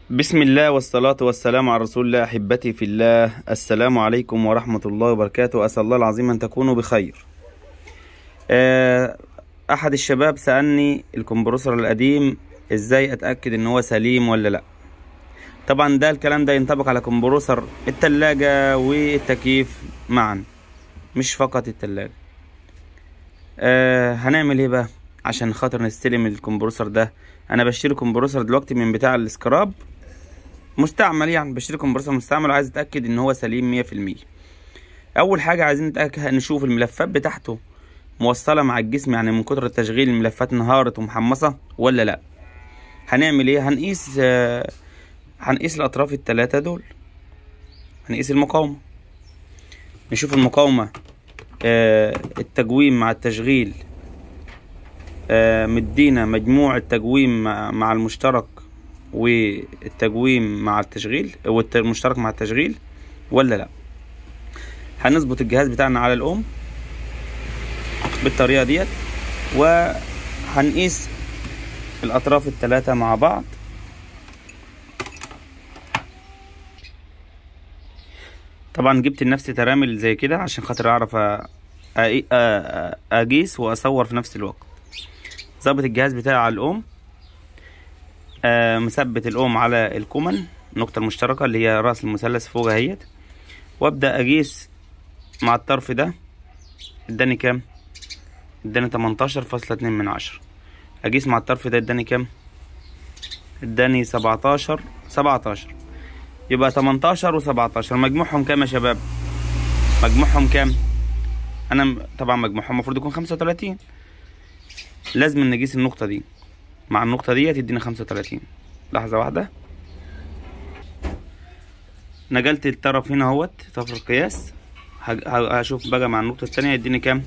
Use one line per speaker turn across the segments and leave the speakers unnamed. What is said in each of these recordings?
بسم الله والصلاة والسلام على رسول الله أحبتي في الله السلام عليكم ورحمة الله وبركاته أسأل الله العظيم أن تكونوا بخير آه، أحد الشباب سألني الكمبروسر القديم إزاي أتأكد إن هو سليم ولا لأ طبعا ده الكلام ده ينطبق على كمبروسر التلاجة والتكييف معا مش فقط التلاجة آه هنعمل ايه بقى عشان خاطر نستلم الكمبروسر ده انا بشتري كمبروسر دلوقتي من بتاع السكراب مستعمل يعني بشتري كمبروسر مستعمل وعايز اتاكد ان هو سليم مية في المية اول حاجة عايزين نتأكد نشوف الملفات بتاعته موصلة مع الجسم يعني من كتر التشغيل الملفات انهارت ومحمصة ولا لا هنعمل ايه هنقيس آه هنقيس الاطراف التلاتة دول هنقيس المقاومة نشوف المقاومة آه التجويم مع التشغيل آه مدينا مجموع التجويم مع, مع المشترك والتجويم مع التشغيل والمشترك مع التشغيل ولا لا هنظبط الجهاز بتاعنا على الأم بالطريقة ديت وهنقيس الأطراف التلاتة مع بعض طبعا جبت لنفسي ترامل زي كده عشان خاطر اعرف اقيس واصور في نفس الوقت ظابط الجهاز بتاعي على الام مثبت الام على الكومن النقطة المشتركة اللي هي راس المثلث فوق اهيت وابدأ اقيس مع الطرف ده اداني كام اداني تمنتاشر فاصلة اتنين من عشرة اقيس مع الطرف ده اداني كام اداني سبعتاشر سبعتاشر يبقى 18 و17 مجموعهم كام يا شباب مجموعهم كام انا طبعا مجموعهم المفروض يكون 35 لازم نقيس النقطه دي مع النقطه دي تدينا 35 لحظه واحده نقلت الطرف هنا اهوت طرف القياس هشوف بقى مع النقطه الثانيه يديني كام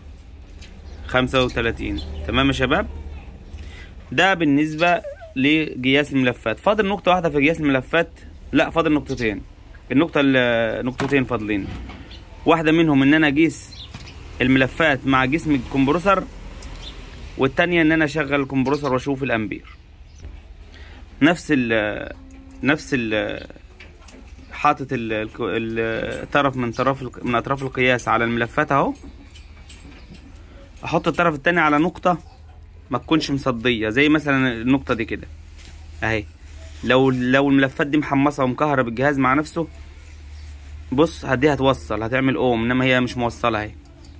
35 تمام يا شباب ده بالنسبه لقياس الملفات فاضل نقطه واحده في قياس الملفات لا فاضل نقطتين النقطة نقطتين فاضلين واحدة منهم ان انا اقيس الملفات مع جسم الكمبروسر والتانية ان انا اشغل الكمبروسر واشوف الامبير نفس ال نفس ال حاطط الطرف من طرف من اطراف القياس على الملفات اهو احط الطرف التاني على نقطة ما تكونش مصدية زي مثلا النقطة دي كده اهي لو لو الملفات دي محمصه ومكهرب الجهاز مع نفسه بص دي هتوصل هتعمل اوم انما هي مش موصله اهي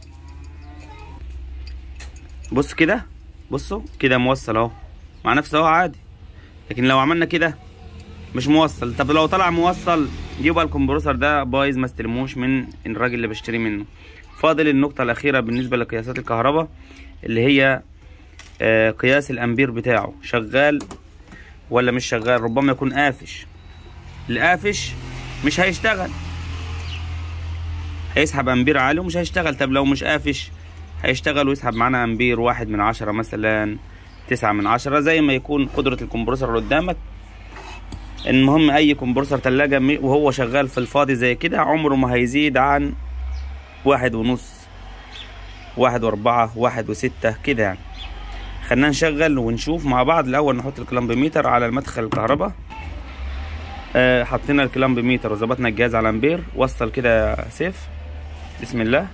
بص كده بصوا كده موصل اهو مع نفسه اهو عادي لكن لو عملنا كده مش موصل طب لو طلع موصل يبقى الكمبروسر ده بايظ ما استلموش من الراجل اللي بشتري منه فاضل النقطه الاخيره بالنسبه لقياسات الكهرباء اللي هي آه قياس الامبير بتاعه شغال ولا مش شغال ربما يكون قافش القافش مش هيشتغل هيسحب امبير عالي ومش هيشتغل طب لو مش قافش هيشتغل ويسحب معانا امبير واحد من عشرة مثلا تسعة من عشرة زي ما يكون قدرة الكمبروسر اللي قدامك المهم اي كمبروسر تلاجة وهو شغال في الفاضي زي كده عمره ما هيزيد عن واحد ونص واحد واربعة واحد وستة كده يعني خلينا نشغل ونشوف مع بعض الاول نحط الكلامبميتر على المدخل الكهرباء آه حطينا الكلامبميتر وظبطنا الجهاز على امبير وصل كده سيف بسم الله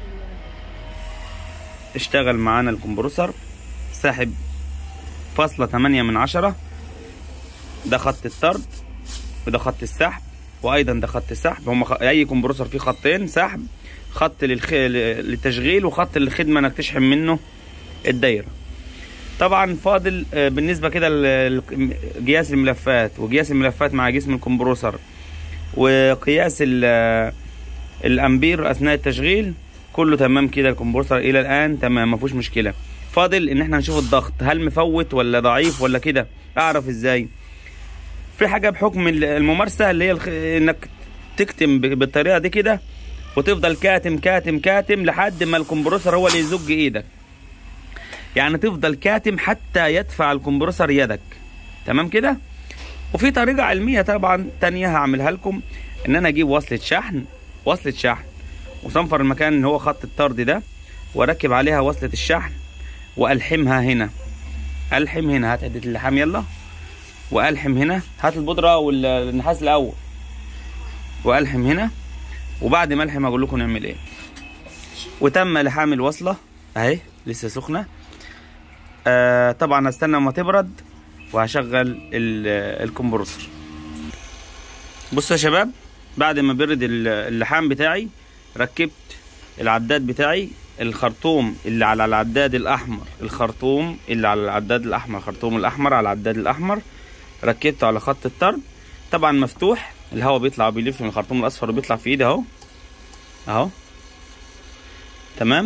اشتغل معانا الكمبروسر ساحب فاصلة تمانية من عشرة ده خط الطرد وده خط السحب وايضا ده خط السحب هما خ... اي كمبروسر فيه خطين سحب خط للخ... للتشغيل وخط للخدمه انك تشحن منه الدايره طبعا فاضل بالنسبه كده لقياس الملفات وقياس الملفات مع جسم الكمبروسر وقياس الامبير اثناء التشغيل كله تمام كده الكمبروسر الى الان تمام ما فيهوش مشكله فاضل ان احنا نشوف الضغط هل مفوت ولا ضعيف ولا كده اعرف ازاي في حاجه بحكم الممارسه اللي هي الخ... انك تكتم بالطريقه دي كده وتفضل كاتم كاتم كاتم لحد ما الكمبروسر هو اللي يزج ايدك يعني تفضل كاتم حتى يدفع الكمبروسر يدك تمام كده وفي طريقة علمية طبعا تانية هعملها لكم ان انا اجيب وصلة شحن وصلة شحن وصنفر المكان اللي هو خط الطرد ده واركب عليها وصلة الشحن والحمها هنا الحم هنا هات عدة اللحام يلا والحم هنا هات البودره والنحاس الاول والحم هنا وبعد ما الحم هقول لكم نعمل ايه وتم لحام الوصله اهي لسه سخنه آه طبعا هستنى ما تبرد وهشغل ال- الكمبرسور بصوا يا شباب بعد ما برد ال- اللحام بتاعي ركبت العداد بتاعي الخرطوم اللي على العداد الاحمر الخرطوم اللي على العداد الاحمر الخرطوم الاحمر على العداد الاحمر ركبته على خط الطرد طبعا مفتوح الهواء بيطلع بيلف من الخرطوم الاصفر وبيطلع في ايدي اهو اهو تمام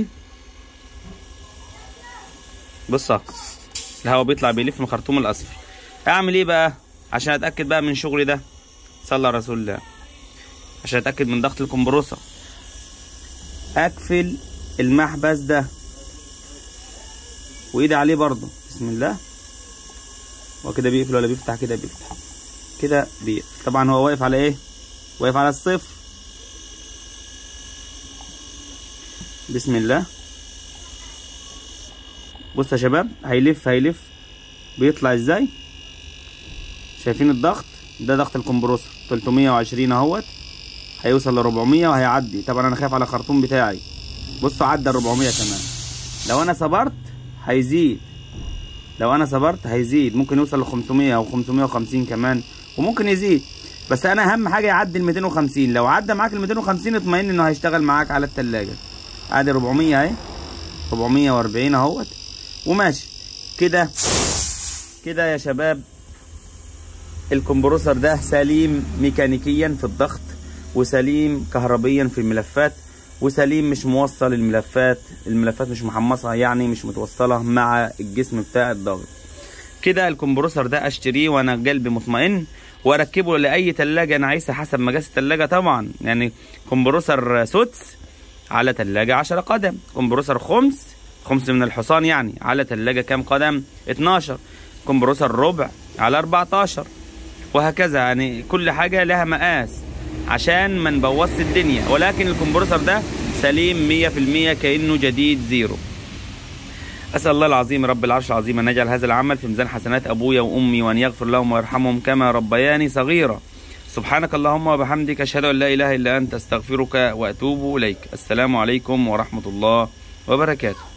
بص اهو الهواء بيطلع بيلف من الخرطوم الاصفر اعمل ايه بقى عشان اتاكد بقى من شغلي ده صلى على رسول الله عشان اتاكد من ضغط الكمبروسر اقفل المحبس ده وايدي عليه برضو بسم الله وكده بيقفل ولا بيفتح كده بيفتح كده بيقفل طبعا هو واقف على ايه واقف على الصفر بسم الله بص يا شباب هيلف هيلف بيطلع ازاي شايفين الضغط ده ضغط الكمبروسر 320 اهوت هيوصل ل 400 وهيعدي طبعا انا خايف على الخرطوم بتاعي بصوا عدى ال 400 كمان لو انا صبرت هيزيد لو انا صبرت هيزيد ممكن يوصل ل 500 او 550 كمان وممكن يزيد بس انا اهم حاجه يعدي ال 250 لو عدى معاك ال 250 اطمئن انه هيشتغل معاك على التلاجة ادي 400 اهي 440 اهوت وماشي كده كده يا شباب الكمبروسر ده سليم ميكانيكيا في الضغط وسليم كهربيا في الملفات وسليم مش موصل الملفات الملفات مش محمصة يعني مش متوصلة مع الجسم بتاع الضغط كده الكمبروسر ده اشتريه وانا قلبي مطمئن واركبه لاي تلاجة انا عايزها حسب مقاس التلاجة طبعا يعني كمبروسر سوتس على تلاجة 10 قدم كمبروسر خمس خمس من الحصان يعني على تلاجة كام قدم 12 كمبروسر ربع على 14 وهكذا يعني كل حاجة لها مقاس عشان ما نبوظش الدنيا ولكن الكمبروسر ده سليم 100% كأنه جديد زيرو أسأل الله العظيم رب العرش العظيم أن يجعل هذا العمل في ميزان حسنات أبويا وأمي وأن يغفر لهم ويرحمهم كما ربياني صغيرا سبحانك اللهم وبحمدك أشهد أن لا إله إلا أنت أستغفرك وأتوب إليك السلام عليكم ورحمة الله وبركاته